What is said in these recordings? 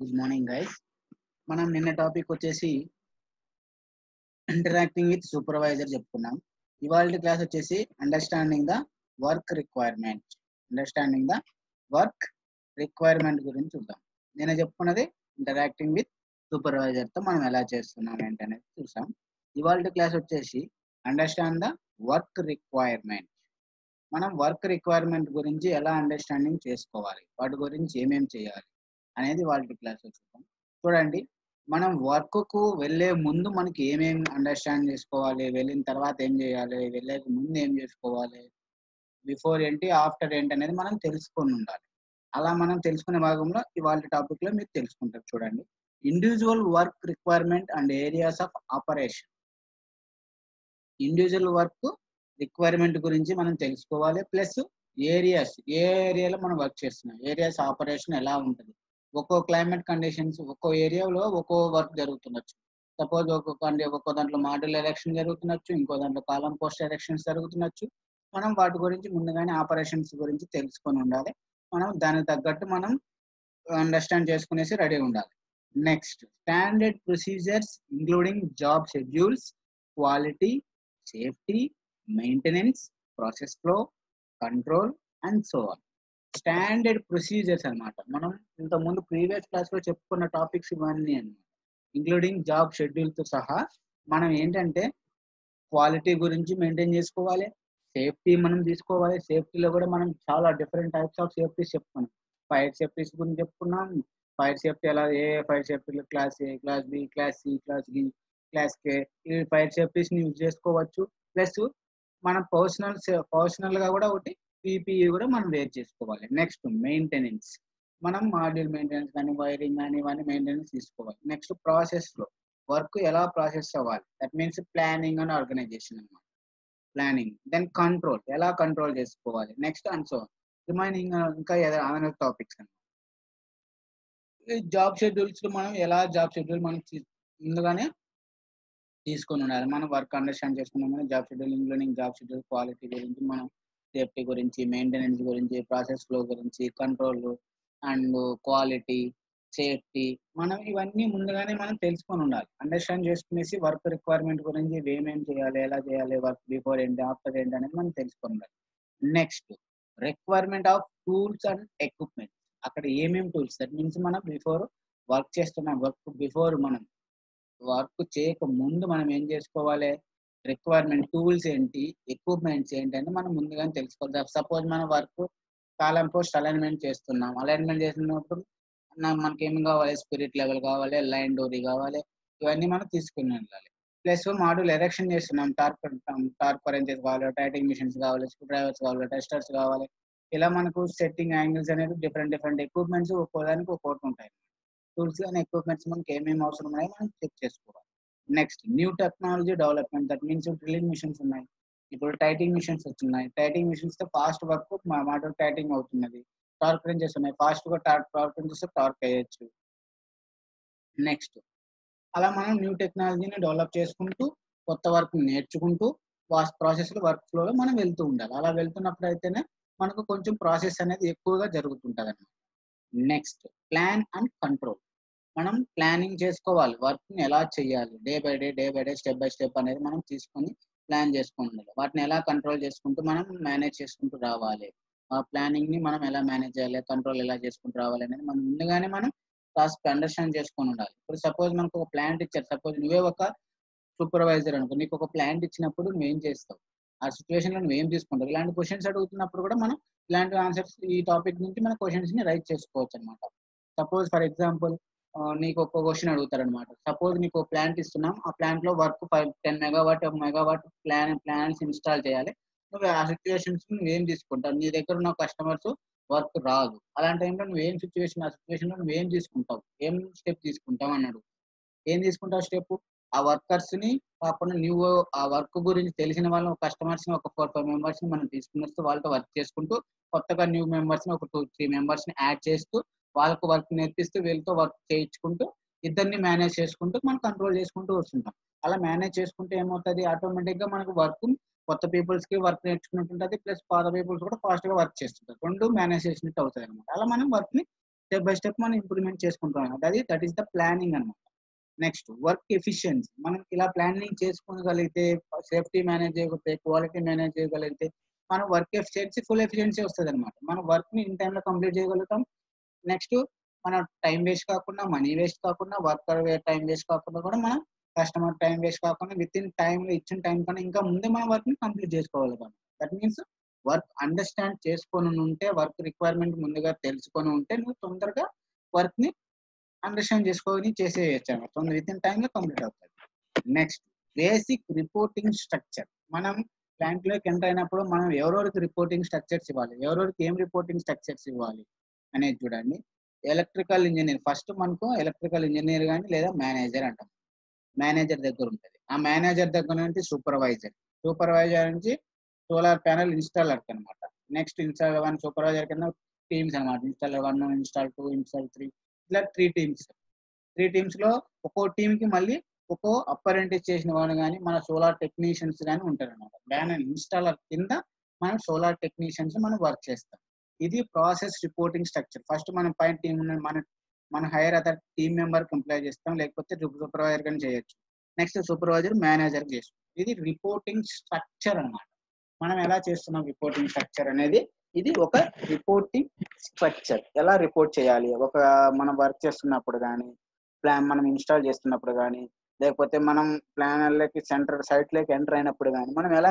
good morning guys మనం నిన్న topic వచ్చేసి ఇంటరాక్టింగ్ విత్ సూపర్వైజర్ చెప్పుకున్నాం ఇవాళ క్లాస్ వచ్చేసి understanding the work requirement understanding the work requirement గురించి చూద్దాం నేను చెప్పుకున్నది ఇంటరాక్టింగ్ విత్ సూపర్వైజర్ తో మనం ఎలా చేస్తున్నాం ఏంటనేది చూసాం ఇవాళ క్లాస్ వచ్చేసి అండర్స్టాండ్ ద వర్క్ రిక్వైర్మెంట్ మనం వర్క్ రిక్వైర్మెంట్ గురించి ఎలా అండర్స్టాండింగ్ చేసుకోవాలి వాటి గురించి ఏమేమి చేయాలి అనేది వాళ్ళ క్లాస్ చూద్దాం చూడండి మనం వర్క్ కు వెళ్ళే ముందు మనకి ఏమేమి అండర్స్టాండ్ చేసుకోవాలి వెళ్ళిన తర్వాత ఏం చేయాలి వెళ్ళేక ముందు ఏం చేసుకోవాలి బిఫోర్ ఏంటి ఆఫ్టర్ ఏంటి అనేది మనం తెలుసుకొని ఉండాలి అలా మనం తెలుసుకునే భాగంలో ఇవాళ టాపిక్ లో మీరు తెలుసుకుంటారు చూడండి individual work requirement and areas of operation individual work requirement గురించి మనం తెలుసుకోవాలి ప్లస్ ఏరియాస్ ఏ ఏరియాలో మనం వర్క్ చేస్తున్నాం ఏరియాస్ ఆపరేషన్ ఎలా ఉంటుంది ఒక్కో క్లైమేట్ కండిషన్స్ ఒక్కో ఏరియాలో ఒక్కో వర్క్ జరుగుతుండొచ్చు సపోజ్ ఒక్కొక్క ఒక్కో దాంట్లో మాడ్యూల్ ఎలక్షన్ జరుగుతుండొచ్చు ఇంకో దాంట్లో కాలం పోస్ట్ ఎలక్షన్స్ జరుగుతుండొచ్చు మనం వాటి గురించి ముందుగానే ఆపరేషన్స్ గురించి తెలుసుకొని ఉండాలి మనం దానికి తగ్గట్టు మనం అండర్స్టాండ్ చేసుకునేసి రెడీ ఉండాలి next standard procedures including job schedules quality safety maintenance process flow control and so on standard procedures అనమాట మనం ఇంతకుముందు ప్రీవియస్ క్లాస్ లో చెప్పుకున్న టాపిక్స్ ఇవన్నీ అనమాట ఇంక్లూడింగ్ జాబ్ షెడ్యూల్ తో సహా మనం ఏంటంటే క్వాలిటీ గురించి మెయింటైన్ చేసుకోవాలి సేఫ్టీ మనం తీసుకోవాలి సేఫ్టీలో కూడా మనం చాలా డిఫరెంట్ టైప్స్ ఆఫ్ సేఫ్టీస్ చెప్పుకున్నాం ఫైర్ సేఫ్టీస్ గురించి చెప్పుకున్నాం ఫైర్ సేఫ్టీ ఎలా ఏ ఫైర్ సేఫ్టీలో class A class B class C class B class K ఈ ఫైర్ సేఫ్టీస్ ని యూజ్ చేసుకోవచ్చు ప్లస్ మన పర్సనల్ పర్సనల్ గా కూడా ఒకటి పీపీఈ కూడా మనం వేర్ చేసుకోవాలి నెక్స్ట్ మెయింటెనెన్స్ మనం మాడ్యూల్ మెయింటెనెన్స్ కానీ వైరింగ్ కానీ ఇవన్నీ మెయింటెనెన్స్ తీసుకోవాలి నెక్స్ట్ ప్రాసెస్ లో వర్క్ ఎలా ప్రాసెస్ అవ్వాలి that means planning and organisation అనమాట ప్లానింగ్ దెన్ కంట్రోల్ ఎలా కంట్రోల్ చేసుకోవాలి నెక్స్ట్ అండ్ సో రిమైనింగ్ ఇంకా అదర్ టాపిక్స్ అనమాట జాబ్ షెడ్యూల్స్ లో మనం ఎలా జాబ్ షెడ్యూల్ మనం ముందుగానే తీసుకొని ఉండాలి మనం వర్క్ అండర్స్టాండ్ చేసుకున్నామని job schedule including job schedule quality గురించి మనం సేఫ్టీ గురించి మెయింటెనెన్స్ గురించి ప్రాసెస్ ఫ్లో గురించి కంట్రోల్ అండ్ క్వాలిటీ సేఫ్టీ మనం ఇవన్నీ ముందుగానే మనం తెలుసుకొని ఉండాలి అండర్స్టాండ్ చేసుకునేసి వర్క్ రిక్వైర్మెంట్ గురించి ఏమేమి చేయాలి ఎలా చేయాలి వర్క్ బిఫోర్ ఏంటి ఆఫ్టర్ ఏంటి అనేది మనం తెలుసుకొని ఉండాలి next requirement of tools and equipment అక్కడ ఏమేమి టూల్స్ దట్ మీన్స్ మనం బిఫోర్ వర్క్ చేస్తున్నాం వర్క్ బిఫోర్ మనం వర్క్ చేయక ముందు మనం ఏం చేసుకోవాలి రిక్వైర్మెంట్ టూల్స్ ఏంటి ఎక్విప్మెంట్స్ ఏంటి అని మనం ముందుగానే తెలుసుకోవాలి సపోజ్ మనం వర్క్ కాలం పోస్ట్ అలైన్మెంట్ చేస్తున్నాం అలైన్మెంట్ చేసినప్పుడు మనకి ఏమి కావాలి స్పిరిట్ లెవెల్ కావాలి లైన్ డోరీ కావాలి ఇవన్నీ మనం తీసుకుని వెళ్ళాలి ప్లస్ మాడ్యూల్ ఎరెక్షన్ చేస్తున్నాం టార్క్ టార్క్ పరెంచెస్ కావాలి టైటింగ్ మిషన్స్ కావాలి స్క్రూ డ్రైవర్స్ కావాలి టెస్టర్స్ కావాలి ఇలా మనకు సెట్టింగ్ యాంగిల్స్ అనేది డిఫరెంట్ డిఫరెంట్ ఎక్విప్మెంట్స్ ఒక్కోదానికి ఒక్కోటి ఉంటాయి టూల్స్ అండ్ ఎక్విప్మెంట్స్ మనకి ఏమేమి అవసరం ఉన్నాయో మనం చెక్ చేసుకోవాలి next new technology development that means drilling machines ఉన్నాయి ఇప్పుడు టైటింగ్ మిషన్స్ వచ్చినాయి టైటింగ్ మిషన్స్ తో ఫాస్ట్ వర్క్ మాట టైటింగ్ అవుతున్నది టార్క్ రేంజెస్ ఉన్నాయి ఫాస్ట్ గా టార్క్ రేంజెస్ టార్క్ అయ్యొచ్చు నెక్స్ట్ అలా మనం న్యూ టెక్నాలజీని డెవలప్ చేసుకుంటూ కొత్త వర్క్ నేర్చుకుంటూ ప్రాసెస్ వర్క్ ఫ్లోలో మనం వెళ్తూ ఉండాలి అలా వెళ్తున్నప్పుడు అయితేనే మనకు కొంచెం ప్రాసెస్ అనేది ఎక్కువగా జరుగుతుంటది అనమాట నెక్స్ట్ ప్లాన్ అండ్ కంట్రోల్ మనం ప్లానింగ్ చేసుకోవాలి వర్క్ ని ఎలా చేయాలి day by day day by day step by step అనేది మనం తీసుకొని ప్లాన్ చేసుకుని ఉండాలి వాటిని ఎలా కంట్రోల్ చేసుకుంటూ మనం మేనేజ్ చేసుకుంటూ రావాలి ఆ ప్లానింగ్ ని మనం ఎలా మేనేజ్ చేయాలి కంట్రోల్ ఎలా చేసుకుంటూ రావాలి అనేది మనం ముందుగానే మనం కాస్త అండర్స్టాండ్ చేసుకొని ఉండాలి ఇప్పుడు సపోజ్ మనకు ఒక ప్లాంట్ ఇచ్చారు సపోజ్ నువ్వే ఒక సూపర్వైజర్ అనుకో నీకు ఒక ప్లాంట్ ఇచ్చినప్పుడు నువ్వేం చేస్తావు ఆ సిచ్యువేషన్ లో నువ్వేం తీసుకుంటావు ఇలాంటి క్వశ్చన్స్ అడుగుతున్నప్పుడు కూడా మనం ఇలాంటి ఆన్సర్స్ ఈ టాపిక్ నుంచి మన క్వశ్చన్స్ ని రైట్ చేసుకోవచ్చు అనమాట సపోజ్ ఫర్ ఎగ్జాంపుల్ నీకు ఒక క్వశ్చన్ అడుగుతారు అనమాట సపోజ్ నీకు ప్లాంట్ ఇస్తున్నాం ఆ ప్లాంట్ లో work five ten megawatt megawatt plan plans install చేయాలి నువ్వు ఆ సిచ్యువేషన్స్ నువ్వేం తీసుకుంటావు నీ దగ్గర ఉన్న కస్టమర్స్ వర్క్ రాదు అలాంటి టైంలో నువ్వు ఏం సిచ్యువేషన్ ఆ సిచ్యువేషన్ లో నువ్వేం తీసుకుంటావు ఏం స్టెప్ తీసుకుంటావు అన్నాడు ఏం తీసుకుంటావు స్టెప్ ఆ వర్కర్స్ ని కాకుండా నువ్వు ఆ వర్క్ గురించి తెలిసిన వాళ్ళని కస్టమర్స్ ని ఒక ఫోర్ ఫైవ్ మెంబర్స్ ని మనం తీసుకుని వస్తూ వాళ్ళతో వర్క్ చేసుకుంటూ కొత్తగా న్యూ మెంబర్స్ ని ఒక టూ త్రీ మెంబర్స్ ని యాడ్ చేస్తూ వాళ్ళకు వర్క్ నేర్పిస్తూ వీళ్ళతో వర్క్ చేయించుకుంటూ ఇద్దరిని మేనేజ్ చేసుకుంటూ మనం కంట్రోల్ చేసుకుంటూ వస్తుంటాం అలా మేనేజ్ చేసుకుంటే ఏమవుతుంది ఆటోమేటిక్ గా మనకు వర్క్ కొత్త పీపుల్స్ కి వర్క్ నేర్చుకున్నట్టు ఉంటుంది ప్లస్ పాత పీపుల్స్ కూడా ఫాస్ట్ గా వర్క్ చేస్తుంటారు రెండు మేనేజ్ చేసినట్టు అవుతుంది అనమాట అలా మనం వర్క్ ని స్టెప్ బై స్టెప్ మనం ఇంప్లిమెంట్ చేసుకుంటాం అది దట్ ఈస్ ద ప్లానింగ్ అనమాట నెక్స్ట్ వర్క్ ఎఫిషియన్సీ మనం ఇలా ప్లానింగ్ చేసుకోగలిగితే సేఫ్టీ మేనేజ్ చేయగలిగితే క్వాలిటీ మేనేజ్ చేయగలిగితే మన వర్క్ ఎఫిషియన్సీ ఫుల్ ఎఫిషియన్సీ వస్తుంది అనమాట మన వర్క్ ని ఇన్ టైంలో కంప్లీట్ చేయగలుగుతాం నెక్స్ట్ మన టైం వేస్ట్ కాకుండా మనీ వేస్ట్ కాకుండా వర్కర్ టైం వేస్ట్ కాకుండా కూడా మనం కస్టమర్ టైం వేస్ట్ కాకుండా విత్ ఇన్ టైం ఇచ్చిన టైం కన్నా ఇంకా ముందే మన వర్క్ ని కంప్లీట్ చేసుకోగలుగుతాం దట్ మీన్స్ వర్క్ అండర్స్టాండ్ చేసుకొని ఉంటే వర్క్ రిక్వైర్మెంట్ ముందుగా తెలుసుకొని ఉంటే నువ్వు తొందరగా వర్క్ ని అండర్స్టాండ్ చేసుకొని చేసేయచ్చు అనమాట తొందర విత్ ఇన్ టైంలో కంప్లీట్ అవుతుంది నెక్స్ట్ బేసిక్ రిపోర్టింగ్ స్ట్రక్చర్ మనం ప్లాంట్ లోకి ఎంటర్ అయినప్పుడు మనం ఎవరెవరికి రిపోర్టింగ్ స్ట్రక్చర్స్ ఇవ్వాలి ఎవరెవరికి ఏం రిపోర్టింగ్ స్ట్రక్చర్స్ ఇవ్వాలి అనేది చూడండి ఎలక్ట్రికల్ ఇంజనీర్ ఫస్ట్ మనకు ఎలక్ట్రికల్ ఇంజనీర్ కానీ లేదా మేనేజర్ అంటాం మేనేజర్ దగ్గర ఉంటుంది ఆ మేనేజర్ దగ్గర నుంచి సూపర్వైజర్ సూపర్వైజర్ నుంచి సోలార్ ప్యానల్ ఇన్స్టాలర్ అనమాట నెక్స్ట్ ఇన్స్టాల్ వన్ సూపర్వైజర్ కింద టీమ్స్ అనమాట install one install two install three ఇట్లా త్రీ టీమ్స్ త్రీ టీమ్స్ లో ఒక్కో టీమ్ కి మళ్ళీ ఒక్కో అప్పరెంటిస్ చేసిన వాళ్ళు కానీ మన సోలార్ టెక్నీషియన్స్ కానీ ఉంటారు అనమాట బ్యానర్ ఇన్స్టాలర్ కింద మనం సోలార్ టెక్నీషియన్స్ మనం వర్క్ చేస్తాం ఇది ప్రాసెస్ రిపోర్టింగ్ స్ట్రక్చర్ ఫస్ట్ మనం పైన టీం మన మన హైయర్ అదర్ టీమ్ మెంబర్ కి ఎంప్లాయ్ చేస్తాం లేకపోతే సూపర్వైజర్ కానీ చేయొచ్చు నెక్స్ట్ సూపర్వైజర్ మేనేజర్ చేస్తాం ఇది రిపోర్టింగ్ స్ట్రక్చర్ అన్నమాట మనం ఎలా చేస్తున్నాం రిపోర్టింగ్ స్ట్రక్చర్ అనేది ఇది ఒక రిపోర్టింగ్ స్ట్రక్చర్ ఎలా రిపోర్ట్ చేయాలి ఒక మనం వర్క్ చేస్తున్నప్పుడు కానీ ప్లాన్ మనం ఇన్స్టాల్ చేస్తున్నప్పుడు కానీ లేకపోతే మనం ప్లానర్లకి సెంటర్ సైట్లోకి ఎంటర్ అయినప్పుడు కానీ మనం ఎలా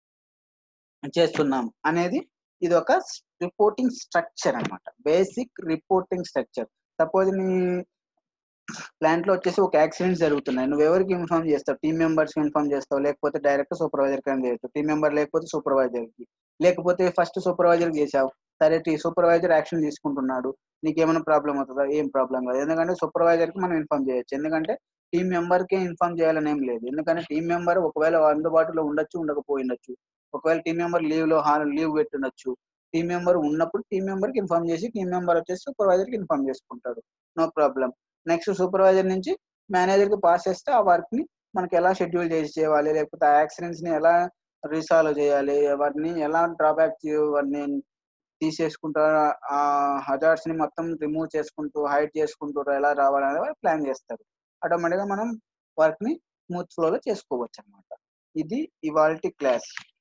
en- చేస్తున్నాం అనేది ఇది ఒక రిపోర్టింగ్ స్ట్రక్చర్ అన్నమాట బేసిక్ రిపోర్టింగ్ స్ట్రక్చర్ సపోజ్ నీ ప్లాంట్ లో వచ్చేసి ఒక యాక్సిడెంట్ జరుగుతున్నాయి నువ్వు ఎవరికి ఇన్ఫార్మ్ చేస్తావు టీమ్ మెంబర్స్ కి ఇన్ఫార్మ్ చేస్తావు లేకపోతే డైరెక్ట్ సూపర్వైజర్ కి చేయొచ్చు టీమ్ మెంబర్ లేకపోతే సూపర్వైజర్ కి లేకపోతే ఫస్ట్ సూపర్వైజర్ చేసావు సరే సూపర్వైజర్ యాక్షన్ తీసుకుంటున్నాడు నీకేమైనా ప్రాబ్లం అవుతుందా ఏం ప్రాబ్లం కాదు ఎందుకంటే సూపర్వైజర్ కి మనం ఇన్ఫార్మ్ చేయొచ్చు ఎందుకంటే టీమ్ మెంబర్ కే ఇన్ఫార్మ్ చేయాలని ఏం లేదు ఎందుకంటే టీమ్ మెంబర్ ఒకవేళ అందుబాటులో ఉండొచ్చు ఉండకపోయిండొచ్చు ఒకవేళ టీమ్ మెంబర్ లీవ్ లో లీవ్ పెట్టుండొచ్చు టీమ్ మెంబర్ ఉన్నప్పుడు టీమ్ మెంబర్ కి ఇన్ఫార్మ్ చేసి టీమ్ మెంబర్ వచ్చేసి సూపర్వైజర్ కి ఇన్ఫార్మ్ చేసుకుంటాడు నో ప్రాబ్లం నెక్స్ట్ సూపర్వైజర్ నుంచి మేనేజర్ కి పాస్ చేస్తే ఆ వర్క్ ని మనకి ఎలా షెడ్యూల్ చేసి చేయాలి లేకపోతే ఆ యాక్సిడెంట్స్ ని ఎలా రీసాల్వ్ చేయాలి వాటిని ఎలా డ్రాబ్యాక్ వాటిని తీసేసుకుంటూ ఆ హజార్డ్స్ ని మొత్తం రిమూవ్ చేసుకుంటూ హైడ్ చేసుకుంటూ ఎలా రావాలనేది ప్లాన్ చేస్తారు ఆటోమేటిక్ గా మనం వర్క్ ని స్మూత్ ఫ్లో లో చేసుకోవచ్చు అనమాట ఇది ఇవాల్టి క్లాస్